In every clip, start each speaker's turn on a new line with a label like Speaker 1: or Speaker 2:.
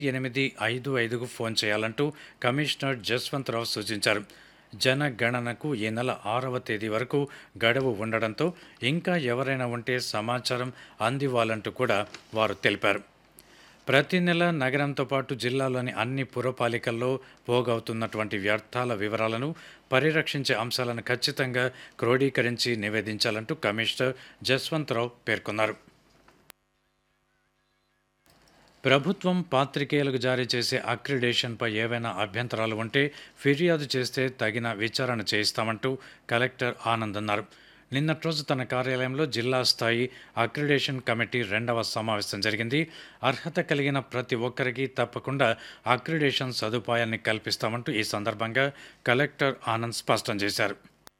Speaker 1: ఎనిమిది ఐదు ఐదుకు ఫోన్ చేయాలంటూ కమిషనర్ జస్వంతరావు సూచించారు జనగణనకు ఈ నెల ఆరవ తేదీ వరకు గడువు ఉండడంతో ఇంకా ఎవరైనా ఉంటే సమాచారం అందివ్వాలంటూ కూడా వారు తెలిపారు ప్రతి నెల నగరంతో పాటు జిల్లాలోని అన్ని పురపాలికల్లో పోగవుతున్నటువంటి వ్యర్థాల వివరాలను పరిరక్షించే అంశాలను ఖచ్చితంగా క్రోడీకరించి నివేదించాలంటూ కమిషనర్ జస్వంతరావు పేర్కొన్నారు ప్రభుత్వం పాత్రికేయులకు జారీ చేసే అక్రిడేషన్పై ఏవైనా అభ్యంతరాలు ఉంటే ఫిర్యాదు చేస్తే తగిన విచారణ చేయిస్తామంటూ కలెక్టర్ ఆనంద్ అన్నారు నిన్నటి రోజు తన కార్యాలయంలో జిల్లా స్థాయి అక్రిడేషన్ కమిటీ రెండవ సమావేశం జరిగింది అర్హత కలిగిన ప్రతి ఒక్కరికి తప్పకుండా అక్రిడేషన్ సదుపాయాన్ని కల్పిస్తామంటూ ఈ సందర్భంగా కలెక్టర్ ఆనంద్ స్పష్టం చేశారు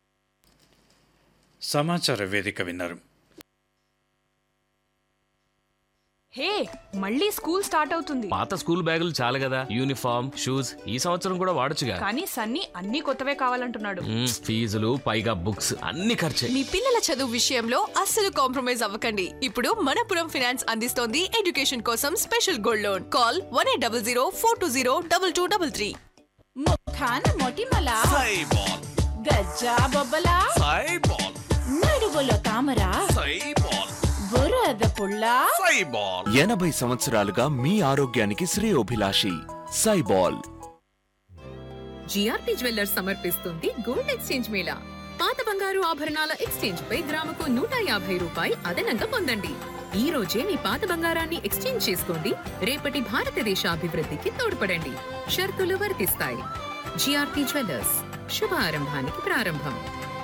Speaker 1: సమాచార వేదిక విన్నారు
Speaker 2: హే మళ్ళీ స్కూల్ స్టార్ట్ అవుతుంది
Speaker 3: పాత స్కూల్ బ్యాగులు చాలు కదా యూనిఫామ్ షూస్ ఈ సంవత్సరం కూడా వాడొచ్చుగా
Speaker 2: కానీ సన్నీ అన్ని కొత్తవే కావాలంటున్నాడు
Speaker 3: మ్మ్, ఫీజులు పైగా బుక్స్ అన్ని ఖర్చే
Speaker 4: మీ పిల్లల చదువు విషయంలో అస్సలు కాంప్రమైజ్ అవ్వకండి ఇప్పుడు మనపురం ఫైనాన్స్ అందిస్తోంది ఎడ్యుకేషన్ కోసం special gold loan call one eight double zero four two zero double two double three
Speaker 5: ముఖాన మొటిమల
Speaker 6: సైబాల్
Speaker 5: గజ్జా బొబ్బల
Speaker 6: సైబాల్
Speaker 5: నడువులో తామర
Speaker 6: సైబాల్
Speaker 5: బురద పుల్ల
Speaker 6: సైబాల్
Speaker 7: ఎనభై సంవత్సరాలుగా మీ ఆరోగ్యానికి శ్రేయోభిలాషి సైబాల్
Speaker 8: జిఆర్పి జ్యువెల్లర్స్ సమర్పిస్తుంది గోల్డ్ ఎక్స్చేంజ్ మేళా పాత బంగారు ఆభరణాల ఎక్స్చేంజ్ పై గ్రాముకు నూట యాభై రూపాయి అదనంగా పొందండి ఈ రోజే మీ పాత బంగారాన్ని ఎక్స్చేంజ్ చేసుకోండి రేపటి భారతదేశ అభివృద్ధికి తోడ్పడండి షరతులు వర్తిస్తాయి జిఆర్పి జ్యువెల్లర్స్ శుభ ఆరంభానికి ప్రారంభం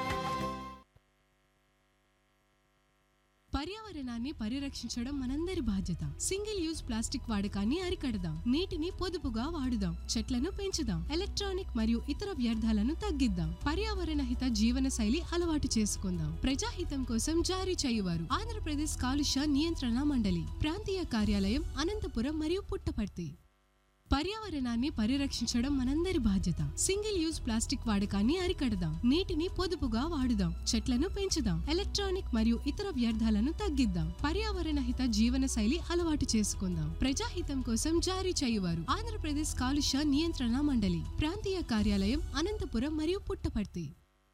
Speaker 9: పర్యావరణాన్ని పరిరక్షించడం మనందరి బాధ్యత సింగిల్ యూజ్ ప్లాస్టిక్ వాడకాన్ని అరికడదాం నీటిని పొదుపుగా వాడుదాం చెట్లను పెంచుదాం ఎలక్ట్రానిక్ మరియు ఇతర వ్యర్థాలను తగ్గిద్దాం పర్యావరణ హిత జీవన శైలి అలవాటు చేసుకుందాం ప్రజాహితం కోసం జారీ చేయువారు ఆంధ్రప్రదేశ్ కాలుష్య నియంత్రణ మండలి ప్రాంతీయ కార్యాలయం అనంతపురం మరియు పుట్టపర్తి పర్యావరణాన్ని పరిరక్షించడం మనందరి బాధ్యత సింగిల్ యూజ్ ప్లాస్టిక్ వాడకాన్ని అరికడదాం నీటిని పొదుపుగా వాడుదాం చెట్లను పెంచుదాం ఎలక్ట్రానిక్ మరియు ఇతర వ్యర్థాలను తగ్గిద్దాం పర్యావరణ హిత జీవన శైలి అలవాటు చేసుకుందాం ప్రజాహితం కోసం జారీ చేయువారు ఆంధ్రప్రదేశ్ కాలుష్య నియంత్రణ మండలి ప్రాంతీయ కార్యాలయం అనంతపురం మరియు పుట్టపర్తి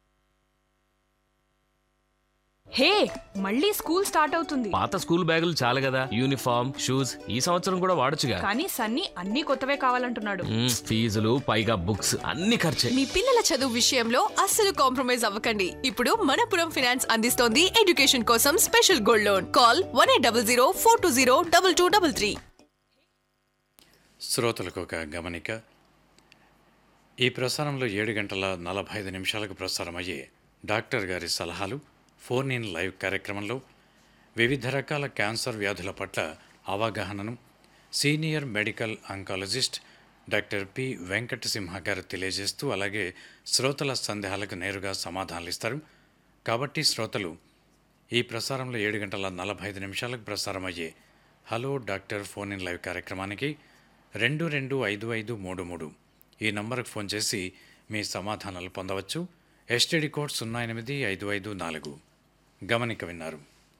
Speaker 2: హే మళ్ళీ స్కూల్ స్టార్ట్ అవుతుంది
Speaker 3: పాత స్కూల్ బ్యాగులు చాలు కదా యూనిఫామ్ షూస్ ఈ సంవత్సరం కూడా వాడొచ్చుగా
Speaker 2: కానీ సన్నీ అన్ని కొత్తవే కావాలంటున్నాడు
Speaker 3: మ్మ్, ఫీజులు పైగా బుక్స్ అన్ని ఖర్చే
Speaker 4: మీ పిల్లల చదువు విషయంలో అస్సలు కాంప్రమైజ్ అవ్వకండి ఇప్పుడు మనపురం ఫైనాన్స్ అందిస్తోంది ఎడ్యుకేషన్ కోసం special gold loan call one eight double zero four two zero double two double three
Speaker 1: శ్రోతలకు ఒక గమనిక ఈ ప్రసారంలో ఏడు గంటల నలభై ఐదు నిమిషాలకు ప్రసారం అయ్యే డాక్టర్ గారి సలహాలు ఫోన్ ఇన్ లైవ్ కార్యక్రమంలో వివిధ రకాల క్యాన్సర్ వ్యాధుల పట్ల అవగాహనను senior medical oncologist doctor P Venkatasimha garu తెలియజేస్తూ అలాగే శ్రోతల సందేహాలకు నేరుగా సమాధానాలు ఇస్తారు కాబట్టి శ్రోతలు ఈ ప్రసారంలో ఏడు గంటల నలభై ఐదు నిమిషాలకు ప్రసారం అయ్యే hello doctor phone in live కార్యక్రమానికి రెండు రెండు ఐదు ఐదు మూడు మూడు ఈ నంబర్కు ఫోన్ చేసి మీ సమాధానాలు పొందవచ్చు ఎస్టీడీ కోడ్ సున్నా ఎనిమిది ఐదు ఐదు నాలుగు గమనిక విన్నారు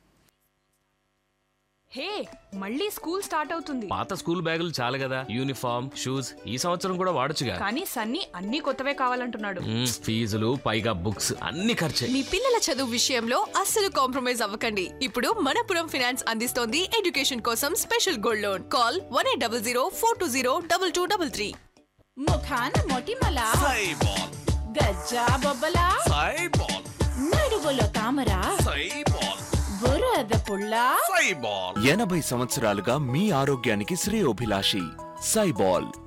Speaker 2: హే మళ్ళీ స్కూల్ స్టార్ట్ అవుతుంది
Speaker 3: పాత స్కూల్ బ్యాగులు చాలు కదా యూనిఫామ్ షూస్ ఈ సంవత్సరం కూడా వాడొచ్చుగా
Speaker 2: కానీ సన్నీ అన్ని కొత్తవే కావాలంటున్నాడు
Speaker 3: మ్మ్, ఫీజులు పైగా బుక్స్ అన్ని ఖర్చే
Speaker 4: మీ పిల్లల చదువు విషయంలో అస్సలు కాంప్రమైజ్ అవ్వకండి ఇప్పుడు మనపురం ఫైనాన్స్ అందిస్తోంది ఎడ్యుకేషన్ కోసం special gold loan call one eight double zero four two zero double two double three
Speaker 5: ముఖాన మొటిమల
Speaker 6: సైబాల్
Speaker 5: గజ్జా బొబ్బల
Speaker 6: సైబాల్
Speaker 5: నడువులో తామర
Speaker 6: సైబాల్
Speaker 5: బురద పుల్ల
Speaker 6: సైబాల్
Speaker 7: ఎనభై సంవత్సరాలుగా మీ ఆరోగ్యానికి శ్రేయోభిలాషి సైబాల్